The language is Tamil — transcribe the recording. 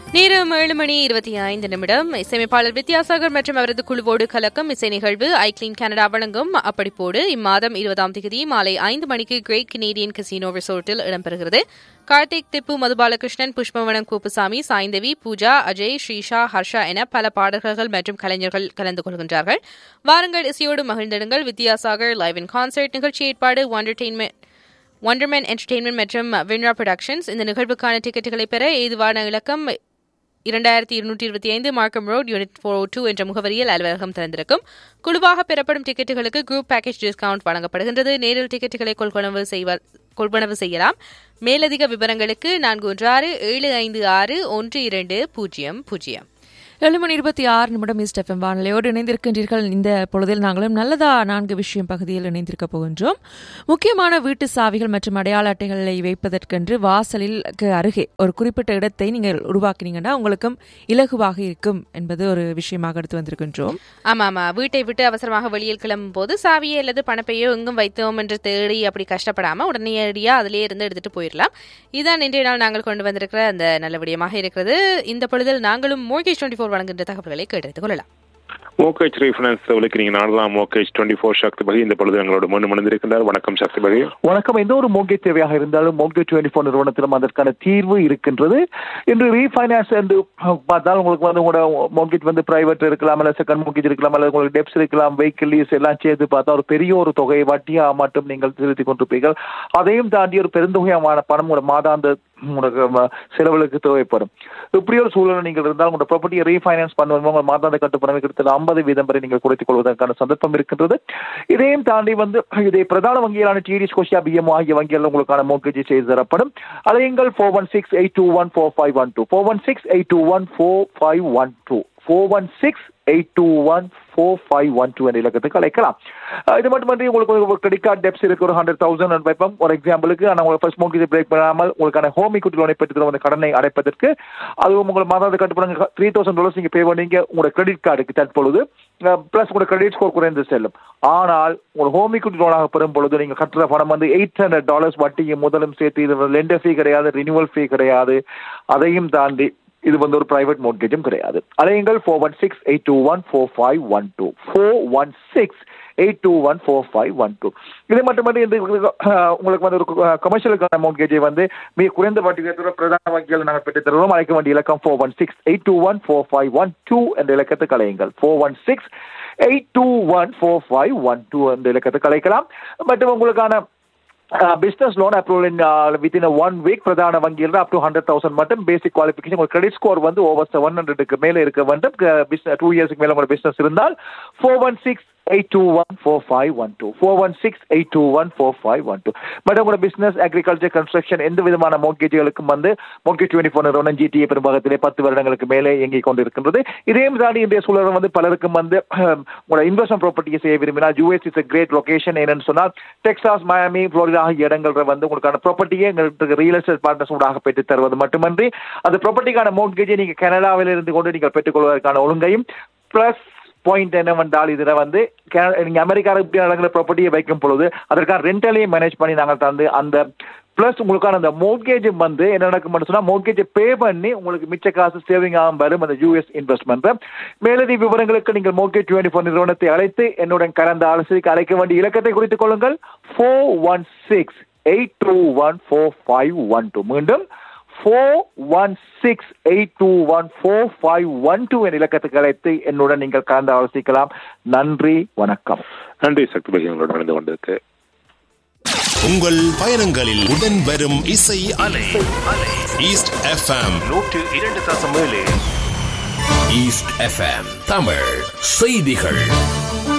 நேரம் ஏழு மணி இருபத்தி ஐந்து நிமிடம் இசையமைப்பாளர் வித்யாசாகர் மற்றும் அவரது குழுவோடு கலக்கும் இசை நிகழ்வு ஐக்ளீன் கனடா வழங்கும் அப்படிப்போடு இம்மாதம் இருபதாம் தேதி மாலை ஐந்து மணிக்கு கிரேட் கனேடியன் கசினோ ரிசோர்ட்டில் இடம்பெறுகிறது கார்த்திக் திப்பு மதுபாலகிருஷ்ணன் புஷ்பவனம் கூப்புசாமி சாய்ந்தவி பூஜா அஜய் ஸ்ரீஷா ஹர்ஷா என பல பாடகர்கள் மற்றும் கலைஞர்கள் கலந்து கொள்கின்றார்கள் வாருங்கள் இசையோடு மகிழ்ந்திடுங்கள் வித்யாசாகர் லைவ் இன் கான்சர்ட் நிகழ்ச்சி ஏற்பாடு ஒண்டர்டெயின்மெண்ட் ஒண்டர்மேன் என்டர்டெயின்மெண்ட் மற்றும் வின்ரா ப்ரொடக்ஷன்ஸ் இந்த நிகழ்வுக்கான டிக்கெட்டுகளை பெற ஏதுவான இலக்கம் இரண்டாயிரத்தி இருநூற்றி இருபத்தி ஐந்து மார்க்கம் ரோட் யூனிட் ஃபோர் டூ என்ற முகவரியில் அலுவலகம் திறந்திருக்கும் குழுவாக பெறப்படும் டிக்கெட்டுகளுக்கு குரூப் பேக்கேஜ் டிஸ்கவுண்ட் வழங்கப்படுகின்றது நேரில் டிக்கெட்டுகளை கொள்வனவு செய்வ கொள்வனவு செய்யலாம் மேலதிக விவரங்களுக்கு நான்கு ஒன்று ஆறு ஏழு ஐந்து ஆறு ஒன்று இரண்டு பூஜ்ஜியம் பூஜ்ஜியம் ஏழு மணி இருபத்தி ஆறு நிமிடம் ஈஸ்ட் எஃப்எம் வானிலையோடு இணைந்திருக்கின்றீர்கள் இந்த பொழுதில் நாங்களும் நல்லதா நான்கு விஷயம் பகுதியில் இணைந்திருக்க போகின்றோம் முக்கியமான வீட்டு சாவிகள் மற்றும் அடையாள அட்டைகளை வைப்பதற்கென்று வாசலில் அருகே ஒரு குறிப்பிட்ட இடத்தை நீங்கள் உருவாக்கினீங்கன்னா உங்களுக்கும் இலகுவாக இருக்கும் என்பது ஒரு விஷயமாக எடுத்து வந்திருக்கின்றோம் ஆமா ஆமா வீட்டை விட்டு அவசரமாக வெளியில் கிளம்பும் போது சாவியை அல்லது பணப்பையோ எங்கும் வைத்தோம் என்று தேடி அப்படி கஷ்டப்படாம உடனடியா அதிலே இருந்து எடுத்துட்டு போயிடலாம் இதுதான் இன்றைய நாள் நாங்கள் கொண்டு வந்திருக்கிற அந்த நல்ல விடயமாக இருக்கிறது இந்த பொழுதில் நாங்களும் மோகேஷ் டுவெண்ட்டி ஃபோர் வழங்குகின்ற தகவல்களை கேட்டெடுத்துக் கொள்ளலாம் மோகேஜ் ரீஃபைனான்ஸ் உழைக்கு நீங்க நாடலாம் மோகேஜ் டுவெண்ட்டி ஃபோர் சக்திபதி இந்த பொழுது எங்களோட முன் மணிந்திருக்கின்றார் வணக்கம் சக்திபதி வணக்கம் எந்த ஒரு மோட்கேஜ் தேவையாக இருந்தாலும் மோட்கேஜ் டுவெண்ட்டி ஃபோர் நிறுவனத்திலும் அதற்கான தீர்வு இருக்கின்றது இன்று ரீஃபைனான்ஸ் என்று பார்த்தால் உங்களுக்கு வந்து உங்களோட மோட்கேஜ் வந்து பிரைவேட் இருக்கலாம் அல்ல செகண்ட் மோட்கேஜ் இருக்கலாம் அல்லது உங்களுக்கு டெப்ஸ் இருக்கலாம் வெஹிக்கிள் லீஸ் எல்லாம் சேர்த்து பார்த்தா ஒரு பெரிய ஒரு தொகையை வட்டியா மட்டும் நீங்கள் செலுத்தி கொண்டிருப்பீர்கள் அதையும் தாண்டி ஒரு பெருந்தொகையான பணம் உங்களோட மாதாந்த உங்களுக்கு செலவுகளுக்கு தேவைப்படும் இப்படி ஒரு சூழல் நீங்கள் இருந்தால் உங்களோட ப்ராப்பர்ட்டியை ரீஃபைனான்ஸ் பண்ணுவோம் உங்கள் மாதாந்த கட்டுப்பணம் கிட்டத்தட்ட ஐம்பது வீதம் வரை நீங்கள் குறைத்துக் கொள்வதற்கான சந்தர்ப்பம் இருக்கின்றது இதையும் தாண்டி வந்து இதை பிரதான வங்கிகளான டிடி ஸ்கோஷியா பிஎம் ஆகிய வங்கிகள் உங்களுக்கான மோக்கேஜ் செய்து தரப்படும் அலையுங்கள் four one six eight two one four five one two four one six eight two one four five one two four one six eight two one four five one two என்ற இலக்கத்துக்கு அழைக்கலாம் இது மட்டுமன்றி உங்களுக்கு ஒரு கிரெடிட் கார்டு டெப்ஸ் இருக்கு ஒரு ஹண்ட்ரட் தௌசண்ட் வைப்போம் ஒரு எக்ஸாம்பிளுக்கு ஆனால் உங்களுக்கு ஃபர்ஸ்ட் மோக்கேஜ் பிரேக் பண்ணாமல் உங்களுக்கான ஹோம் இக்குட்டி லோனை பெற்று தரும் அந்த கடனை அடைப்பதற்கு அதுவும் உங்கள் மாதாந்த கட்டுப்பணம் த்ரீ தௌசண்ட் டாலர்ஸ் நீங்கள் பே பண்ணீங்க உங்களோட கிரெடிட் கார்டுக்கு தற்பொழுது பிளஸ் உங்களோட கிரெடிட் ஸ்கோர் குறைந்து செல்லும் ஆனால் உங்களோட ஹோம் இக்குட்டி லோனாக பெறும் பொழுது நீங்கள் கட்டுற பணம் வந்து எயிட் ஹண்ட்ரட் டாலர்ஸ் வட்டியும் முதலும் சேர்த்து இது லெண்டர் ஃபீ கிடையாது ரினியூவல் ஃபீ கிடையாது அதையும் தாண்டி இது வந்து ஒரு பிரைவேட் மோட்கேஜும் கிடையாது அலையுங்கள் four one six eight two one four five one two four one six eight two one four five one two இது மட்டுமல்ல இந்த உங்களுக்கு வந்து ஒரு கமர்ஷியலுக்கான மோட்கேஜை வந்து மிக குறைந்த வட்டி விகிதத்தோட பிரதான வங்கிகள் நாங்கள் பெற்று தருவோம் அழைக்க வேண்டிய இலக்கம் four one six eight two one four five one two என்ற இலக்கத்துக்கு அலையுங்கள் four one six eight two one four five one two என்ற இலக்கத்துக்கு அழைக்கலாம் மற்றும் உங்களுக்கான business loan approval in within one week பிரதான வங்கியில் அப் டு ஹண்ட்ரட் தௌசண்ட் மட்டும் பேசிக் குவாலிஃபிகேஷன் உங்களுக்கு கிரெடிட் ஸ்கோர் வந்து ஓவர் செவன் ஹண்ட்ரடுக்கு மேலே இருக்க வேண்டும் டூ இயர்ஸ்க்கு மேலே உங்களோட பிசினஸ் இருந்தால் four one six eight two one four five one two four one six eight two one four five one two but உங்களோட பிசினஸ் அக்ரிகல்ச்சர் கன்ஸ்ட்ரக்ஷன் எந்த விதமான மோட்கேஜுகளுக்கும் வந்து மோட்கேஜ் டுவெண்ட்டி ஃபோர் நிறுவனம் ஜிடிஏ பெரும்பாகத்திலே பத்து வருடங்களுக்கு மேலே இயங்கிக் கொண்டிருக்கின்றது இதே தாண்டி இன்றைய சூழல் வந்து பலருக்கும் வந்து உங்களோட இன்வெஸ்ட்மெண்ட் ப்ராப்பர்ட்டியை செய்ய விரும்பினால் யூஎஸ் இஸ் கிரேட் லொகேஷன் என்னன்னு சொன்னால் டெக்சாஸ் மயாமி புளோரிடா ஆகிய இடங்கள் வந்து உங்களுக்கான ப்ராப்பர்ட்டியை எங்களுக்கு ரியல் எஸ்டேட் பார்ட்னர்ஸ் ஊடாக பெற்றுத் தருவது மட்டுமன்றி அந்த ப்ராப்பர்ட்டிக்கான மோட்கேஜை நீங்கள் கனடாவில் இருந்து கொண்டு நீங்கள் பெற்றுக்கொள்வதற்கான ஒழுங்கையும் பிளஸ் பாயிண்ட் என்னவென்றால் இதில் வந்து நீங்கள் அமெரிக்காவில் இப்படி நடக்கிற ப்ராப்பர்ட்டியை வைக்கும் பொழுது அதற்கான ரெண்டலையும் மேனேஜ் பண்ணி நாங்கள் தந்து அந்த ப்ளஸ் உங்களுக்கான அந்த மோட்கேஜ் வந்து என்ன நடக்கும்னு சொன்னால் மோட்கேஜை பே பண்ணி உங்களுக்கு மிச்ச காசு சேவிங் ஆகும் வரும் அந்த யூஎஸ் இன்வெஸ்ட்மெண்ட் மேலதி விவரங்களுக்கு நீங்கள் மோட்கேஜ் டுவெண்ட்டி ஃபோர் நிறுவனத்தை அழைத்து என்னுடன் கலந்த ஆலோசனைக்கு அழைக்க வேண்டிய இலக்கத்தை குறித்துக் கொள்ளுங்கள் four one six eight two one four five one two மீண்டும் four one six eight two one four five one two என்ற இலக்கத்துக்கு அழைத்து என்னுடன் நீங்கள் கலந்து ஆலோசிக்கலாம் நன்றி வணக்கம் நன்றி சக்திபதி எங்களோட நடந்து கொண்டிருக்கு உங்கள் பயணங்களில் உடன் வரும் இசை அலை ஈஸ்ட் எஃப்எம் நூற்று இரண்டு தசம் ஏழு ஈஸ்ட் எஃப்எம் தமிழ் செய்திகள்